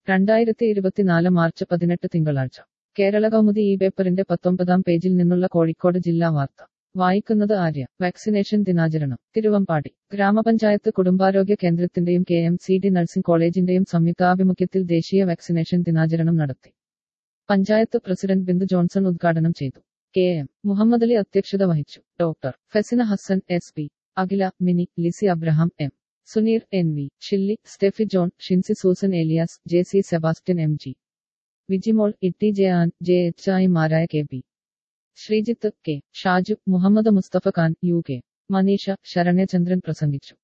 രണ്ടായിരത്തി ഇരുപത്തിനാല് മാർച്ച് പതിനെട്ട് തിങ്കളാഴ്ച കേരള കൗമുദി ഈ പേപ്പറിന്റെ പത്തൊമ്പതാം പേജിൽ നിന്നുള്ള കോഴിക്കോട് ജില്ലാ വാർത്ത വായിക്കുന്നത് ആര്യ വാക്സിനേഷൻ ദിനാചരണം തിരുവമ്പാടി ഗ്രാമപഞ്ചായത്ത് കുടുംബാരോഗ്യ കേന്ദ്രത്തിന്റെയും K M C D nursing കോളേജിന്റെയും സംയുക്താഭിമുഖ്യത്തിൽ ദേശീയ വാക്സിനേഷൻ ദിനാചരണം നടത്തി പഞ്ചായത്ത് പ്രസിഡന്റ് ബിന്ദു ജോൺസൺ ഉദ്ഘാടനം ചെയ്തു കെ എം മുഹമ്മദ് അലി അധ്യക്ഷത വഹിച്ചു doctor Fesina Hasan S P Akhila Mini Lissy Abraham M Suneer N V Shilly Stephy John Shincy Susan Elias J C Sebastian M G Vijimol Itty J Ann J H I മാരായ K P Sreejith K Shaju Muhammad Mustafa Khan U K Manisha Saranyachandran പ്രസംഗിച്ചു